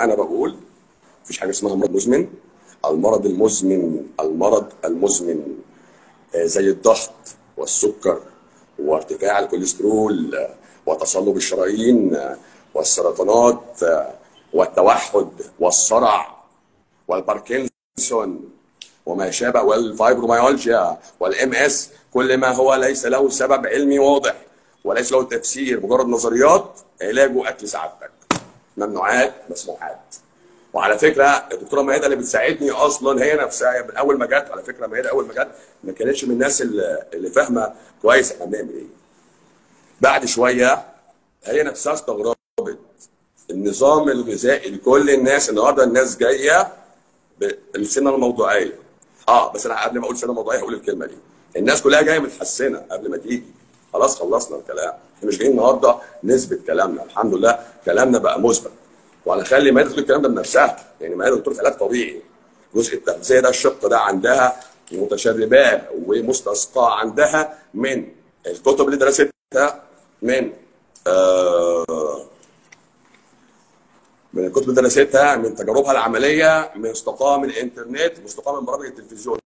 ما انا بقول مفيش حاجه اسمها مرض مزمن المرض المزمن المرض المزمن آه، زي الضغط والسكر وارتفاع الكوليسترول آه، وتصلب الشرايين آه، والسرطانات آه، والتوحد والصرع والباركنسون وما شابه والفايبروميالجيا والام اس كل ما هو ليس له سبب علمي واضح وليس له تفسير مجرد نظريات علاجه اكل سعادتك ممنوعات مسموحات وعلى فكره الدكتوره ميادة اللي بتساعدني اصلا هي نفسها من اول ما جت على فكره ميادة اول ما جت ما كانتش من الناس اللي, اللي فاهمه كويس احنا بنعمل ايه بعد شويه هي نفسها استغربت النظام الغذائي لكل الناس النهارده الناس جايه بالسنه الموضوعيه اه بس انا قبل ما اقول سنه موضوعيه هقول الكلمه دي الناس كلها جايه متحسنه قبل ما تيجي خلاص خلصنا الكلام احنا مش جايين النهارده نثبت كلامنا الحمد لله كلامنا بقى مثبت وهنخلي مادة تقول الكلام ده بنفسها يعني مادة دكتور في علاج طبيعي جزء التغذيه ده الشق ده عندها متشرباه ومستسقاه عندها من الكتب اللي درستها من آه من الكتب اللي درستها من تجاربها العمليه من استقاء من الانترنت مستقاء من برامج التلفزيون